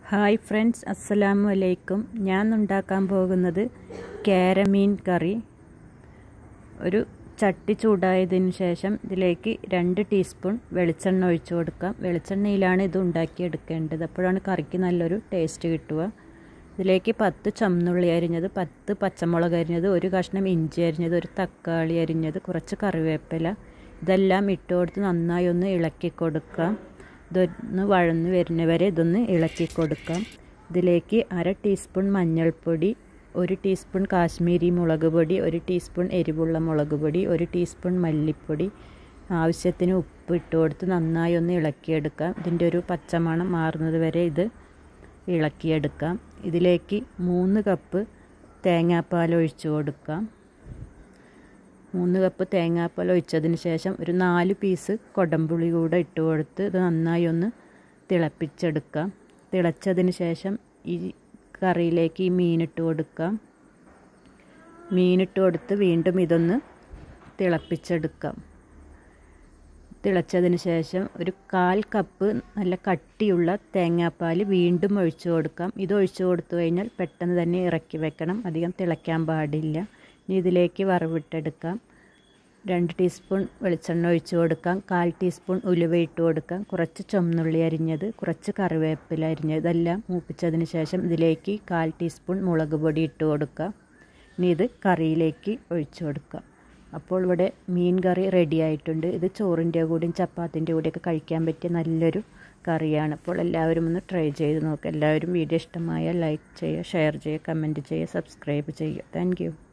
hi friends അസ്സലാമു അലൈക്കും ഞാൻ ഉണ്ടാക്കാൻ പോകുന്നത് കാരമീൻ കറി ഒരു ചട്ടി ചൂടായതിനു ശേഷം ഇതിലേക്ക് രണ്ട് ടീസ്പൂൺ വെളിച്ചെണ്ണ ഒഴിച്ചു കൊടുക്കാം വെളിച്ചെണ്ണയിലാണ് ഇത് ഉണ്ടാക്കിയെടുക്കേണ്ടത് അപ്പോഴാണ് കറിക്ക് നല്ലൊരു ടേസ്റ്റ് കിട്ടുക ഇതിലേക്ക് പത്ത് ചുമന്നുള്ളി അരിഞ്ഞത് പത്ത് പച്ചമുളക് അരിഞ്ഞത് ഒരു കഷ്ണം ഇഞ്ചി അരിഞ്ഞത് ഒരു തക്കാളി അരിഞ്ഞത് കുറച്ച് കറിവേപ്പില ഇതെല്ലാം ഇട്ട് കൊടുത്ത് നന്നായി ഒന്ന് ഇളക്കി കൊടുക്കാം ഇതൊന്ന് വഴന്ന് വരുന്നവരെ ഇതൊന്ന് ഇളക്കി കൊടുക്കാം ഇതിലേക്ക് അര ടീസ്പൂൺ മഞ്ഞൾപ്പൊടി ഒരു ടീസ്പൂൺ കാശ്മീരി മുളക് പൊടി ഒരു ടീസ്പൂൺ എരിവുള്ള മുളക് പൊടി ഒരു ടീസ്പൂൺ മല്ലിപ്പൊടി ആവശ്യത്തിന് ഉപ്പ് ഇട്ട് കൊടുത്ത് നന്നായി ഒന്ന് ഇളക്കിയെടുക്കാം ഇതിൻ്റെ ഒരു പച്ചമണം മാറുന്നത് വരെ ഇത് ഇളക്കിയെടുക്കാം ഇതിലേക്ക് മൂന്ന് കപ്പ് തേങ്ങാപ്പാൽ ഒഴിച്ചു കൊടുക്കാം മൂന്ന് കപ്പ് തേങ്ങാപ്പാൽ ഒഴിച്ചതിന് ശേഷം ഒരു നാല് പീസ് കൊടമ്പുളി കൂടെ ഇട്ട് കൊടുത്ത് ഇത് നന്നായി ഒന്ന് തിളപ്പിച്ചെടുക്കാം തിളച്ചതിന് ശേഷം ഈ കറിയിലേക്ക് ഈ മീനിട്ട് കൊടുക്കാം മീനിട്ട് കൊടുത്ത് വീണ്ടും ഇതൊന്ന് തിളപ്പിച്ചെടുക്കാം തിളച്ചതിന് ശേഷം ഒരു കാൽ കപ്പ് നല്ല കട്ടിയുള്ള തേങ്ങാപ്പാൽ വീണ്ടും ഒഴിച്ചു കൊടുക്കാം ഇത് ഒഴിച്ചു കൊടുത്തു കഴിഞ്ഞാൽ പെട്ടെന്ന് തന്നെ ഇറക്കി വെക്കണം അധികം തിളയ്ക്കാൻ പാടില്ല ഇനി ഇതിലേക്ക് വറവിട്ടെടുക്കാം രണ്ട് ടീസ്പൂൺ വെളിച്ചെണ്ണ ഒഴിച്ചു കൊടുക്കാം കാൽ ടീസ്പൂൺ ഉലുവ ഇട്ട് കൊടുക്കാം കുറച്ച് ചുമന്നുള്ളി അരിഞ്ഞത് കുറച്ച് കറിവേപ്പില അരിഞ്ഞത് ഇതെല്ലാം മൂപ്പിച്ചതിന് ശേഷം ഇതിലേക്ക് കാൽ ടീസ്പൂൺ മുളക് പൊടി ഇട്ട് കൊടുക്കാം ഇനി ഇത് കറിയിലേക്ക് ഒഴിച്ചു കൊടുക്കാം അപ്പോൾ ഇവിടെ മീൻ കറി റെഡി ആയിട്ടുണ്ട് ഇത് ചോറിൻ്റെ കൂടെയും ചപ്പാത്തിൻ്റെ കൂടെയൊക്കെ കഴിക്കാൻ പറ്റിയ നല്ലൊരു കറിയാണ് അപ്പോൾ എല്ലാവരും ഒന്ന് ട്രൈ ചെയ്ത് നോക്കുക എല്ലാവരും വീഡിയോ ഇഷ്ടമായാൽ ലൈക്ക് ചെയ്യുക ഷെയർ ചെയ്യുക കമൻറ്റ് ചെയ്യുക സബ്സ്ക്രൈബ് ചെയ്യുക താങ്ക്